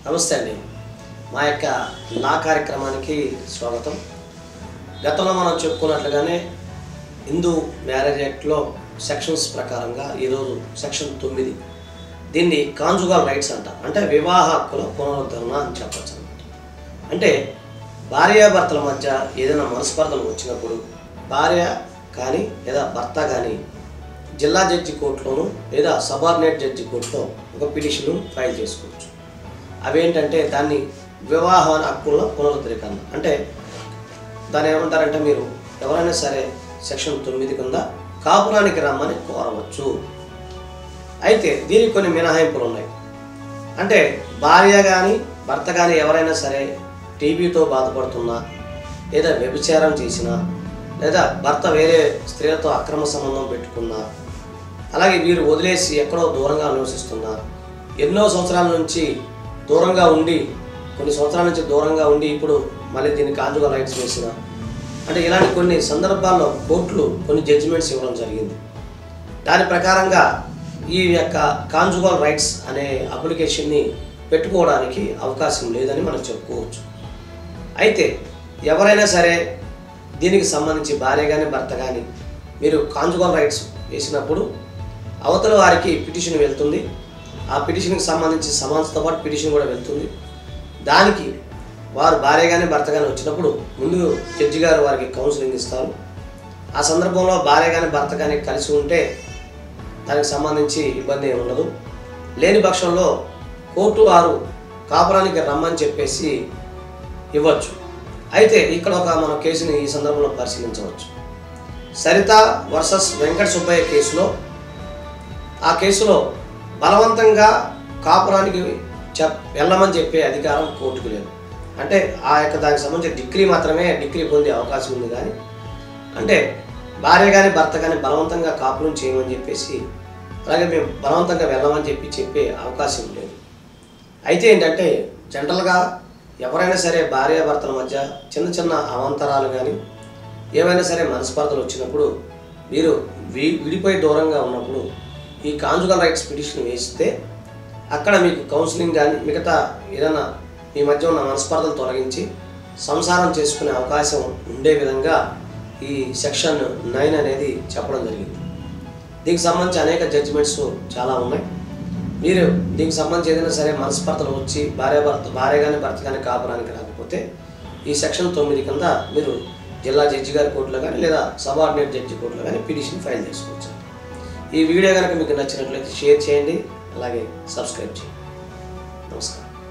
నమస్తే అండి మా యొక్క లా కార్యక్రమానికి స్వాగతం గతంలో మనం చెప్పుకున్నట్లుగానే హిందూ మ్యారేజ్ యాక్ట్లో సెక్షన్స్ ప్రకారంగా ఈరోజు సెక్షన్ తొమ్మిది దీన్ని కాంజుగల్ రైట్స్ అంట అంటే వివాహ హక్కుల పునరుద్ధరణ అని చెప్పచ్చు అనమాట అంటే భార్యాభర్తల మధ్య ఏదైనా మనస్పర్ధలు వచ్చినప్పుడు భార్య కానీ లేదా భర్త కానీ జిల్లా జడ్జి కోర్టులోను లేదా సబార్డినేట్ జడ్జి కోర్టులో ఒక పిటిషన్ ఫైల్ చేసుకోవచ్చు అవేంటంటే దాన్ని వివాహ హక్కుల పునరుద్ధరీకరణ అంటే దాన్ని ఏమంటారంటే మీరు ఎవరైనా సరే సెక్షన్ తొమ్మిది కింద కాపురానికి రమ్మని కోరవచ్చు అయితే దీనికి కొన్ని మినహాయింపులు ఉన్నాయి అంటే భార్య కానీ భర్త కానీ ఎవరైనా సరే టీబీతో బాధపడుతున్నా లేదా వ్యభిచారం చేసినా లేదా భర్త వేరే స్త్రీలతో అక్రమ సంబంధం పెట్టుకున్నా అలాగే వీరు వదిలేసి ఎక్కడో దూరంగా నివసిస్తున్నా ఎన్నో సంవత్సరాల నుంచి దూరంగా ఉండి కొన్ని సంవత్సరాల నుంచి దూరంగా ఉండి ఇప్పుడు మళ్ళీ దీన్ని కాంజుగల్ రైట్స్ వేసిన అంటే ఇలాంటి కొన్ని సందర్భాల్లో కోర్టులు కొన్ని జడ్జిమెంట్స్ ఇవ్వడం జరిగింది దాని ప్రకారంగా ఈ యొక్క కాంజుగల్ రైట్స్ అనే అప్లికేషన్ని పెట్టుకోవడానికి అవకాశం లేదని మనం చెప్పుకోవచ్చు అయితే ఎవరైనా సరే దీనికి సంబంధించి భార్య కానీ భర్త కానీ మీరు కాంజుగల్ రైట్స్ వేసినప్పుడు అవతల వారికి పిటిషన్ వెళ్తుంది ఆ పిటిషన్కి సంబంధించి సమాన్స్తో పాటు పిటిషన్ కూడా వెళ్తుంది దానికి వారు భార్య కానీ భర్త కానీ వచ్చినప్పుడు ముందు జడ్జి గారు వారికి కౌన్సిలింగ్ ఇస్తారు ఆ సందర్భంలో భార్య కానీ భర్త కానీ కలిసి ఉంటే దానికి సంబంధించి ఇబ్బంది ఏమి ఉండదు లేని పక్షంలో కోర్టు వారు కాపురానికి రమ్మని చెప్పేసి ఇవ్వచ్చు అయితే ఇక్కడ ఒక మన కేసుని ఈ సందర్భంలో పరిశీలించవచ్చు సరిత వర్సెస్ వెంకట సుబ్బయ్య కేసులో ఆ కేసులో బలవంతంగా కాపురానికి చెప్ వెళ్ళమని చెప్పే అధికారం కోర్టుకు లేదు అంటే ఆ యొక్క దానికి సంబంధించిన డిగ్రీ మాత్రమే డిగ్రీ పొందే అవకాశం ఉంది కానీ అంటే భార్య కానీ భర్త కానీ బలవంతంగా కాపురం చేయమని చెప్పేసి అలాగే మేము బలవంతంగా వెళ్ళమని చెప్పి చెప్పే అవకాశం లేదు అయితే ఏంటంటే జనరల్గా ఎవరైనా సరే భార్యాభర్తల మధ్య చిన్న చిన్న అవాంతరాలు కానీ ఏవైనా సరే మనస్పర్ధలు వచ్చినప్పుడు మీరు వి విడిపోయి దూరంగా ఉన్నప్పుడు ఈ కాంజుగల్ రైట్స్ పిటిషన్ వేస్తే అక్కడ మీకు కౌన్సిలింగ్ కానీ మిగతా ఏదైనా మీ మధ్య ఉన్న మనస్పర్ధలు తొలగించి సంసారం చేసుకునే అవకాశం ఉండే విధంగా ఈ సెక్షన్ నైన్ అనేది చెప్పడం జరిగింది దీనికి సంబంధించి అనేక జడ్జిమెంట్స్ చాలా ఉన్నాయి మీరు దీనికి సంబంధించి ఏదైనా సరే మనస్పర్ధలు వచ్చి భార్య భర్త భార్య కానీ భర్త కానీ కాపురానికి రాకపోతే ఈ సెక్షన్ తొమ్మిది కింద మీరు జిల్లా జడ్జి గారి కోర్టులో కానీ లేదా సబార్డినేట్ జడ్జి కోర్టులో కానీ పిటిషన్ ఫైల్ చేసుకోవచ్చు ఈ వీడియో కనుక మీకు నచ్చినట్లయితే షేర్ చేయండి అలాగే సబ్స్క్రైబ్ చేయండి నమస్కారం